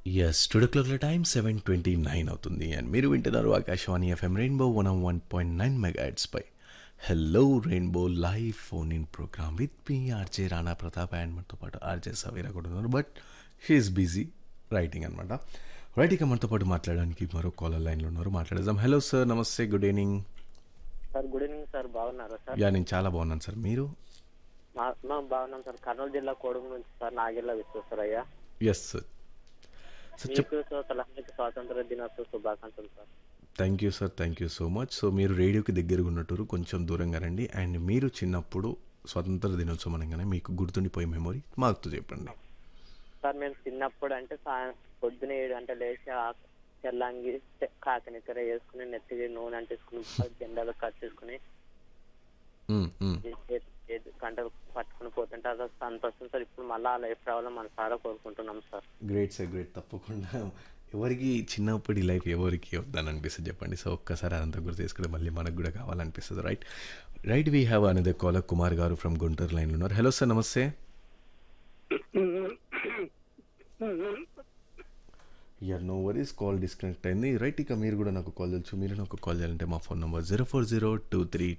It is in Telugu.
ఎస్ టుడే క్లాక్ల టైం సెవెన్ ట్వంటీ నైన్ అవుతుంది అండ్ మీరు వింటున్నారు Akashvani FM Rainbow one one point nine mega పై hello Rainbow live phone in programme with మీ ఆర్జే రాణా ప్రతాప్ అండ్ మనతో పాటు ఆర్జే సవీరా కూడా ఉన్నారు బట్ షీఈస్ బిజీ రైటింగ్ అనమాట రైట్ ఇక మనతో పాటు మాట్లాడడానికి మరో కాలర్ లైన్లో ఉన్నారు మాట్లాడేద్దాం హలో సార్ నమస్తే good evening sir good evening sir బాగున్నారా సార్ యా నేను చాలా బాగున్నాను సార్ మీరు మా మేము బాగున్నాం సార్ కర్నూలు జిల్లా కోడుగు నుంచి sir Nagella Visweswaraiah yes sir sir చెప్ మీకు సార్ తెలంగాణకి స్వాతంత్ర దినోత్సవ శుభాకాంక్షలు sir thank you sir thank you so much so మీరు రేడియోకి దగ్గరగా ఉన్నట్టు కొంచెం దూరంగా రండి అండ్ మీరు చిన్నప్పుడు స్వతంత్ర దినోత్సవం అనగానే మీకు గుర్తుండిపోయే మెమొరీ మాకు చెప్పండి సార్ మేము చిన్నప్పుడు అంటే సాయం పొద్దున ఏడు గంటలు లేచి ఆ తెల్లంగి తె- కాకనికర వేసుకుని నెత్తికి నూనె అంటేసుకుని జెండాలు కట్టేసుకుని మ్మ్, మ్మ్. గంటలు పట్టుకుని పోతుంటే అది సంతోషం సార్ ఇప్పుడు మళ్ళీ ఆ లైఫ్ రావాలని మన సారా కోరుకుంటున్నాం సార్ గ్రేట్ సార్ గ్రేట్ తప్పకుండా ఎవరికి చిన్నప్పటి లైఫ్ ఎవరికి వద్దని అనిపిస్తుంది చెప్పండి సో ఒక్కసారి అదంతా గుర్తు చేసుకుంటే మళ్ళీ మనకు కూడా కావాలనిపిస్తుంది right right we have another caller Kumar garu from Guntur లైన్లో ఉన్నారు హలో సార్ నమస్తే యర్ నో వరీస్ కాల్ డిస్కనెక్ట్ అయింది రైట్ ఇక మీరు కూడా నాకు కాల్ చేయొచ్చు మీరు నాకు కాల్ చేయాలంటే మా phone number zero four zero two three